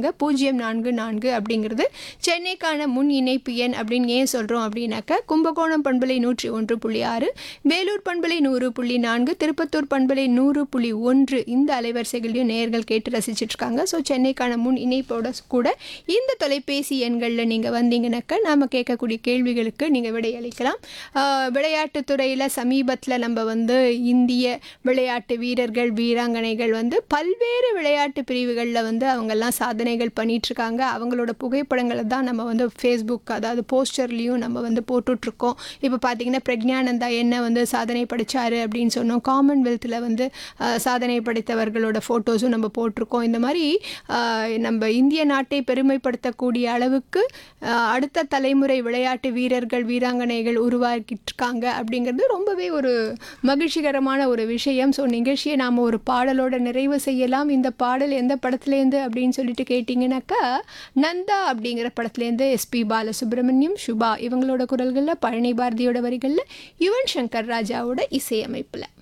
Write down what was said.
அனுப்பிச்சிருக்காங்க பூஜ்ஜியம் நான்கு நான்கு அப்படிங்கிறது சென்னைக்கான முன் இணைப்பு எண் அப்படின்னு ஏன் சொல்கிறோம் அப்படின்னாக்க கும்பகோணம் பண்பலை நூற்றி ஒன்று புள்ளி ஆறு வேலூர் பண்பலை நூறு புள்ளி நான்கு திருப்பத்தூர் பண்பலை நூறு புள்ளி ஒன்று இந்த அலைவரிசைகளையும் நேயர்கள் கேட்டு ரசிச்சிட்டு இருக்காங்க ஸோ சென்னைக்கான முன் இணைப்போட கூட இந்த தொலைபேசி எண்களில் நீங்கள் வந்தீங்கன்னாக்கா நாம் கேட்கக்கூடிய கேள்விகளுக்கு நீங்கள் விடையளிக்கலாம் ஆஹ் விளையாட்டுத் துறையில் சமீபத்தில் நம்ம வந்து இந்திய விளையாட்டு வீரர்கள் வீராங்கனைகள் வந்து பல்வேறு விளையாட்டு பிரிவுகளில் வந்து அவங்கெல்லாம் சாதனைகள் பண்ணிகிட்ருக்காங்க அவங்களோட புகைப்படங்களை தான் நம்ம வந்து ஃபேஸ்புக் அதாவது போஸ்டர்லேயும் நம்ம வந்து போட்டுட்ருக்கோம் இப்போ பார்த்தீங்கன்னா பிரக்ஞானந்தா என்ன வந்து சாதனை படித்தார் அப்படின்னு சொன்னோம் காமன்வெல்த்தில் வந்து ஆஹ், சாதனை படைத்தவர்களோட ஃபோட்டோஸும் நம்ம போட்டிருக்கோம் இந்த மாதிரி ஆஹ், நம்ம இந்திய நாட்டை பெருமைப்படுத்தக்கூடிய அளவுக்கு ஆஹ், அடுத்த தலைமுறை விளையாட்டு வீரர்கள் வீராங்கனைகள் உருவாக்கிட்டு இருக்காங்க அப்படிங்கிறது ரொம்பவே ஒரு மகிழ்ச்சிகரமான ஒரு விஷயம் ஸோ நிகழ்ச்சியை நாம் ஒரு பாடலோட நிறைவு செய்யலாம் இந்த பாடல் எந்த படத்துலேருந்து அப்படின்னு சொல்லிட்டு கேட்டிங்கனாக்கா நந்தா அப்படிங்கிற படத்துலேருந்து எஸ்பி பாலசுப்ரமணியம் சுபா இவங்களோட குரல்களில் பழனி பாரதியோட வரிகளில் யுவன் சங்கர் ராஜாவோட இசையமைப்பில்